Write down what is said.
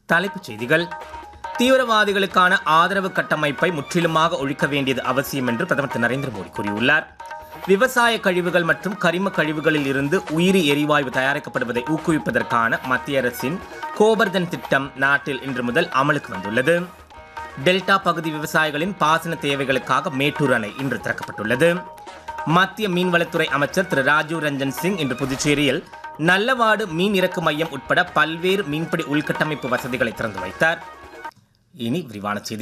தலைப்புச் செய்திகள் தீவிரவாதிகளுக்கான ஆதரவு கட்டமைப்பை முற்றிலுமாக ஒழிக்க வேண்டியது அவசியம் என்று பிரதமர் திரு நரேந்திர மோடி கூறியுள்ளார் விவசாய கழிவுகள் மற்றும் கரிம கழிவுகளில் இருந்து உயிரி எரிவாயு தயாரிக்கப்படுவதை ஊக்குவிப்பதற்கான மத்திய அரசின் கோபர்தன் திட்டம் நாட்டில் இன்று முதல் அமலுக்கு வந்துள்ளது டெல்டா பகுதி விவசாயிகளின் பாசன தேவைகளுக்காக மேட்டூர் அணை இன்று திறக்கப்பட்டுள்ளது மத்திய மீன்வளத்துறை அமைச்சர் திரு ராஜீவ் ரஞ்சன் சிங் இன்று புதுச்சேரியில் நல்லவாடு மீன் இறக்கு மையம் உட்பட பல்வேறு மீன்பிடி உள்கட்டமைப்பு வசதிகளை திறந்து வைத்தார் இனி விரிவான செய்தி